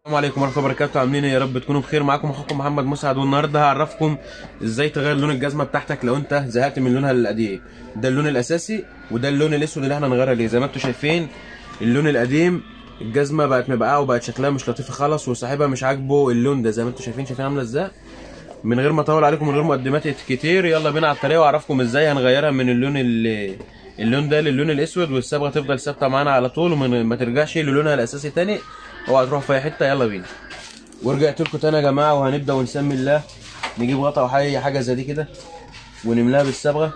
السلام عليكم ورحمه الله وبركاته عاملين ايه يا رب تكونوا بخير معاكم اخوكم محمد مسعد والنهارده هعرفكم ازاي تغير لون الجزمه بتاعتك لو انت زهقت من لونها القديم ده اللون الاساسي وده اللون الاسود اللي احنا هنغيرها ليه زي ما انتم شايفين اللون القديم الجزمه بقت مبقعه وبقت شكلها مش لطيف خالص وصاحبها مش عاجبه اللون ده زي ما انتم شايفين شايفين عامله ازاي من غير ما اطول عليكم من غير مقدمات كتير يلا بينا على الطريقه واعرفكم ازاي هنغيرها من اللون اللي اللون ده للون الاسود والصبغه تفضل ثابته معانا على طول وما ترجعش للونها الاساسي تاني اوعى تروح في أي حته يلا بينا ورجعت لكم تاني يا جماعه وهنبدا ونسمي الله نجيب غطا او اي حاجه زي دي كده ونملاها بالصبغه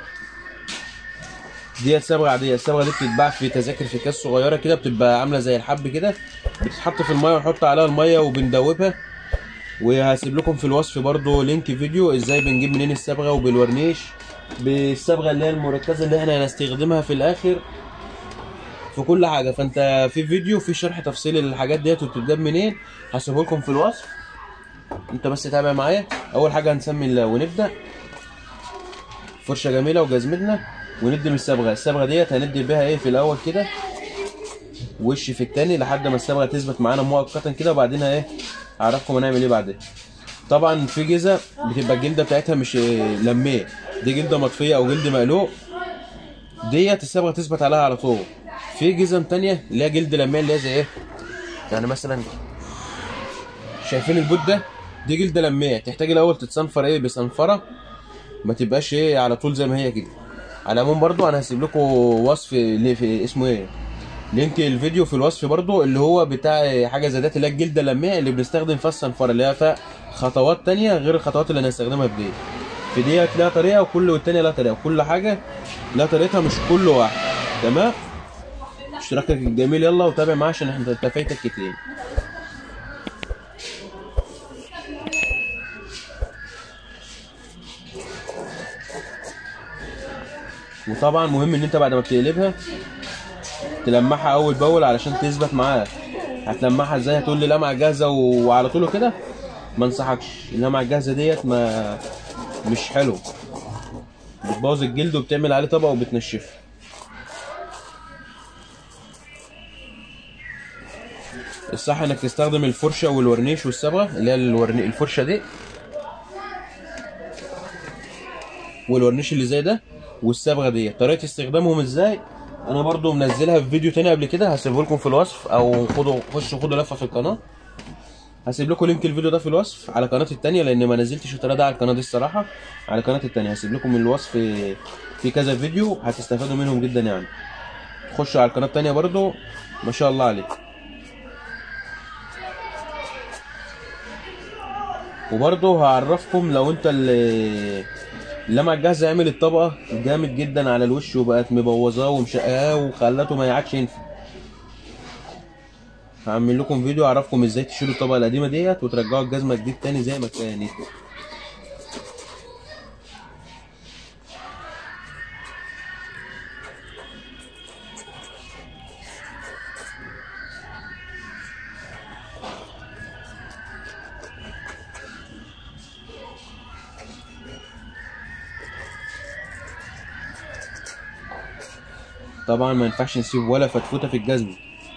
ديت صبغه عاديه الصبغه دي بتتباع في تذاكر في كاس صغيره كده بتبقى عامله زي الحب كده بتتحط في الميه ونحط عليها الميه وبندوبها وهسيب لكم في الوصف برضو لينك فيديو ازاي بنجيب منين الصبغه وبالورنيش بالصبغه اللي هي المركزه اللي احنا هنستخدمها في الاخر في كل حاجه فانت في فيديو في شرح تفصيلي للحاجات ديت وبتتجاب منين هسيبه لكم في الوصف انت بس تابع معايا اول حاجه هنسمي الله ونبدا فرشه جميله وجزمتنا وندي من الصبغه الصبغه ديت هندي بيها ايه في الاول كده وش في التاني لحد ما الصبغه تثبت معانا مؤقتا كده وبعدين ايه اعرفكم هنعمل ايه بعدين طبعا في جزة بتبقى الجلده بتاعتها مش لميه دي جلده مطفيه او جلد مقلوق ديت الصبغه تثبت عليها على طول في جزم تانية اللي هي جلد لميه اللي هي زي ايه يعني مثلا شايفين البوت ده دي جلد لميه تحتاج الاول تتصنفر ايه بصنفره ما تبقاش ايه على طول زي ما هي كده على العموم برضو انا هسيب لكم وصف اللي في اسمه ايه لينك الفيديو في الوصف برضو اللي هو بتاع حاجه زي ديت اللي هي الجلده اللميه اللي بنستخدم فيها الصنفره اللي هي فيها خطوات تانية غير الخطوات اللي هنستخدمها في ديت في ديت لها طريقه وكل والتانيه لها طريقه وكل حاجه لها طريقتها مش كل واحد تمام اشتراكك الجميل يلا وتابع معايا عشان انت انت فايتك كتير وطبعا مهم ان انت بعد ما بتقلبها تلمعها اول باول علشان تثبت معاك هتلمعها ازاي هتقول لي لمعه جاهزه وعلى طول كده ما انصحكش اللمعه الجاهزه ديت ما مش حلو بتبوظ الجلد وبتعمل عليه طبقه وبتنشفه الصح انك تستخدم الفرشه والورنيش والصبغه اللي هي الورني الفرشه دي والورنيش اللي زي ده والصبغه دي طريقه استخدامهم ازاي انا برضو منزلها في فيديو تاني قبل كده هسيبه لكم في الوصف او خدوا خشوا خدوا لفه في القناه هسيب لكم لينك الفيديو ده في الوصف على قناتي التانية لان ما نزلتش الطريقه ده على القناه دي الصراحه على قناتي التانية هسيب لكم الوصف في كذا فيديو هتستفادوا منهم جدا يعني خشوا على القناه التانية برضو ما شاء الله عليك وبرضه هعرفكم لو انت اللي اللمعة الجاهزة عملت طبقة جامد جدا على الوش وبقت مبوظاه ومشقاه وخلته ما يعادش ينفع هعمل لكم فيديو اعرفكم ازاي تشيلوا الطبقة القديمة ديت وترجعوا الجزمة جديد تاني زي ما كانت طبعا ما ينفعش نسيب ولا فتفوته في الجزمه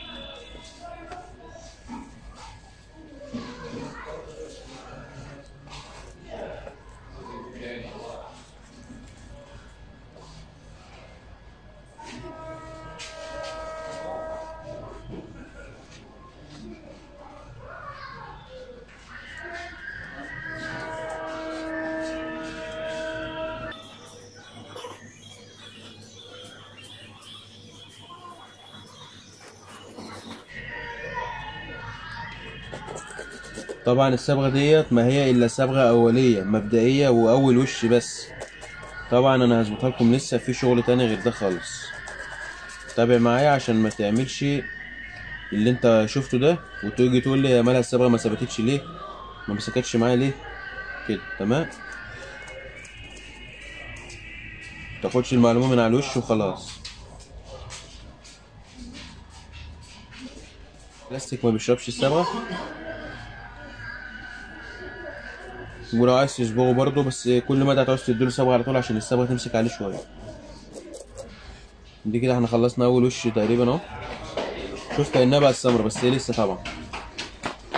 طبعا الصبغه ديت ما هي الا صبغه اوليه مبدئيه واول وش بس طبعا انا هظبطها لكم لسه في شغل تاني غير ده خالص تابع معايا عشان ما تعملش اللي انت شفته ده وتيجي تقول لي يا مالها الصبغه ما ثبتتش ليه ما مسكتش معايا ليه كده تمام تاخدش المعلومه من على الوش وخلاص بلاستيك ما بيشربش الصبغه ولو عايز تصبغه برضه بس كل مدى هتعوز تديله صبغه على طول عشان الصبغه تمسك عليه شويه دي كده احنا خلصنا اول وش تقريبا اهو شوف كانها بقى السمرة بس هي لسه طبعا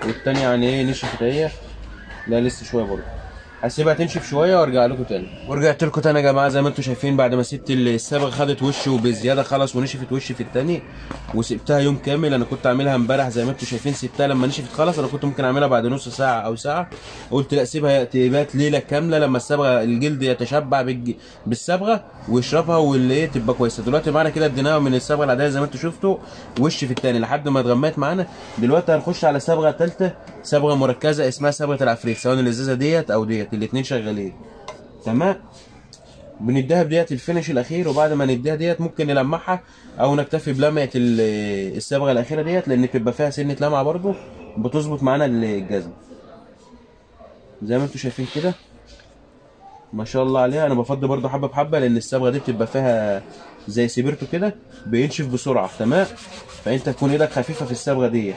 والتانية يعني ايه نشفت اهي لا لسه شويه برضه هسيبها تنشف شويه وارجع لكم تاني ورجعت لكم تاني يا جماعه زي ما انتم شايفين بعد ما سبت الصبغه خدت وش وبزياده خلاص ونشفت وش في التاني وسبتها يوم كامل انا كنت عاملها امبارح زي ما انتم شايفين سبتها لما نشفت خلاص انا كنت ممكن اعملها بعد نص ساعه او ساعه قلت لا سيبها تبات ليله كامله لما الصبغه الجلد يتشبع بالج- بالصبغه ويشربها واللي ايه تبقى كويسه دلوقتي معانا كده اديناها من الصبغه العاديه زي ما انتم شفتوا وش في التاني لحد ما اتغمقت معانا دلوقتي هنخش على صبغه ثالثه صبغه مركزه اسمها صبغه العفريت سواء الازازه ديت او ديت الاثنين شغالين تمام بنديها بديت الفينش الاخير وبعد ما نديها ديت ممكن نلمعها او نكتفي بلمعه ال- الصبغه الاخيره ديت لان بتبقى فيها سنه لمعه برضو بتظبط معانا الجزم زي ما انتم شايفين كده ما شاء الله عليها انا بفضل برضو حبه بحبه لان الصبغه دي بتبقى فيها زي سيبرتو كده بينشف بسرعه تمام فانت تكون ايدك خفيفه في الصبغه ديت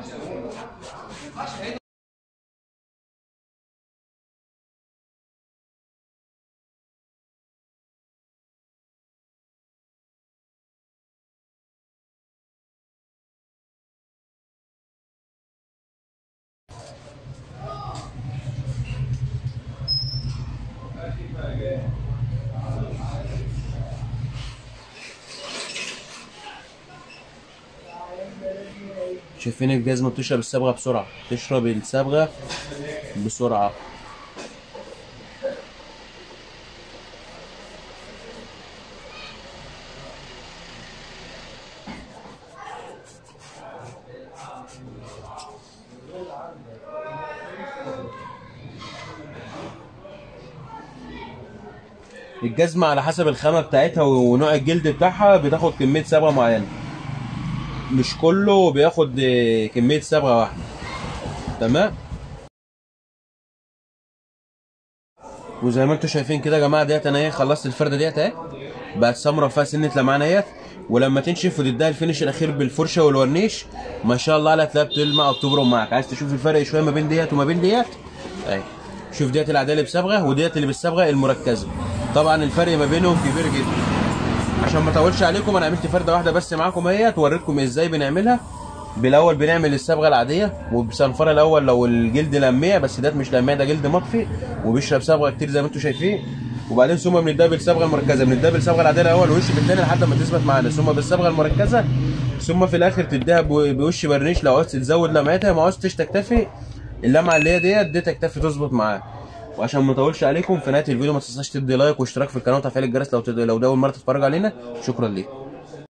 شايفين الجزمه بتشرب الصبغه بسرعه تشرب الصبغه بسرعه الجزمة على حسب الخامة بتاعتها ونوع الجلد بتاعها بتاخد كمية صبغة معينة مش كله بياخد آه، كمية صبغة واحدة تمام وزي ما انتم شايفين كده يا جماعه ديت انا ايه خلصت الفرده ديت اهي بقت سمرة فيها سنه لمعان اهيت ولما تنشف وتديها الفينش الاخير بالفرشه والورنيش ما شاء الله عليها تلاقيها بتلمع وبتبرم معاك عايز تشوف الفرق شويه ما بين ديت وما بين ديت اهي شوف ديت العاديه اللي بصبغه وديت اللي بالصبغه المركزه طبعا الفرق ما بينهم كبير جدا عشان ما اطولش عليكم انا عملت فرده واحده بس معاكم اهيت وريتكم ازاي بنعملها بالاول بنعمل الصبغه العاديه وبصنفره الاول لو الجلد لميع بس ده مش لميع ده جلد مطفي وبيشرب صبغه كتير زي ما انتم شايفين وبعدين ثم بنديها بالصبغه المركزه بنديها بالصبغه العاديه الاول وش بالتاني لحد ما تثبت معانا ثم بالصبغه المركزه ثم في الاخر تديها بو- بوش برنيش لو عاوز تزود لمعتها ما عاوزتش تكتفي اللمعه اللي هي ديت دي تكتفي تظبط معاك وعشان ما اطولش عليكم في نهايه الفيديو ما تنساش تدي لايك واشتراك في القناه وتفعيل الجرس لو تد... لو ده اول مره تتفرج علينا شكرا ليك